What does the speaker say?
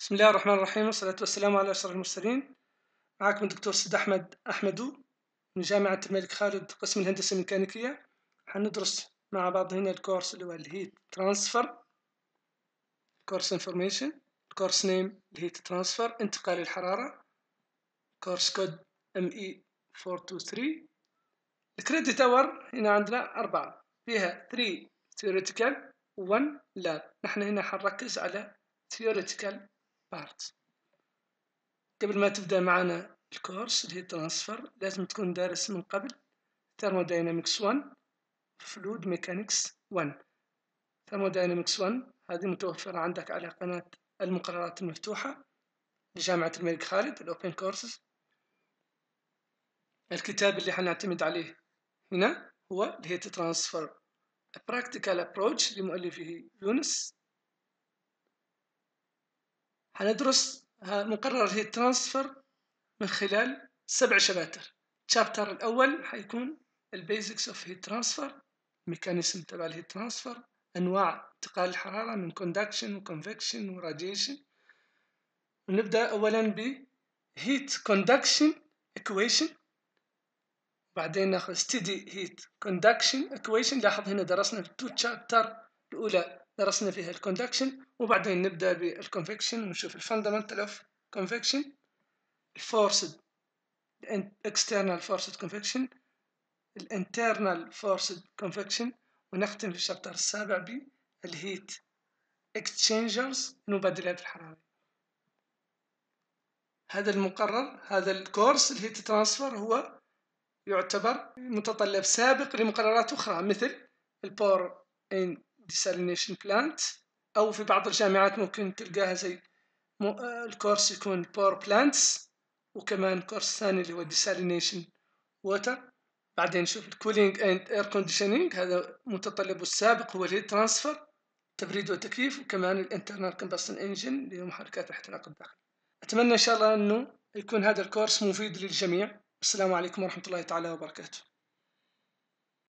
بسم الله الرحمن الرحيم والصلاة والسلام على أشرف المرسلين معكم الدكتور سيد أحمد أحمدو من جامعة الملك خالد قسم الهندسة الميكانيكية حندرس مع بعض هنا الكورس اللي هو الهيت ترانسفر كورس انفورميشن الكورس نيم الهيت ترانسفر انتقال الحرارة كورس كود ام اي 423 الكريدت اور هنا عندنا أربعة فيها 3 theoretical و 1 lab نحن هنا حنركز على theoretical بارت قبل ما تبدأ معنا الكورس اللي هي ترانسفر لازم تكون دارس من قبل ثيرموداينامكس 1 فلويد ميكانكس 1 ثيرموداينامكس 1 هذه متوفرة عندك على قناة المقررات المفتوحة لجامعة الملك خالد الأوبن كورسز الكتاب اللي حنعتمد عليه هنا هو اللي هي ترانسفر براكتيكال ابروتش لمؤلفه يونس هندرس مقرر هي ترانسفر من خلال سبع شباتر الشابتر الأول حيكون البيزكس اوف هيت ترانسفر ميكانيزم تبع الهيت ترانسفر أنواع انتقال الحرارة من كوندكشن وكونفكشن وراديشن ونبدأ أولا ب heat conduction equation بعدين ناخذ steady heat conduction equation لاحظ هنا درسنا في التو تشابتر الأولى درسنا فيها الكوندكشن وبعدين نبدأ بالكونفكشن ونشوف الفندمنتال اوف كونفكشن الفورسد external forced convection الانترنال forced convection ونختم في الشابتر السابع بالهيت exchangers المبادلات الحرارية هذا المقرر هذا الكورس الهيت ترانسفر هو يعتبر متطلب سابق لمقررات أخرى مثل البور ان desalination plant أو في بعض الجامعات ممكن تلقاها زي الكورس يكون باور بلانتس وكمان كورس ثاني اللي هو desalination ووتر بعدين نشوف الكولينج اند اير كونديشنينج هذا متطلبه السابق هو الهيت ترانسفر تبريد وتكييف وكمان الانترنال كومبشن انجن اللي هو محركات الاحتراق الداخلي اتمنى ان شاء الله انه يكون هذا الكورس مفيد للجميع السلام عليكم ورحمه الله تعالى وبركاته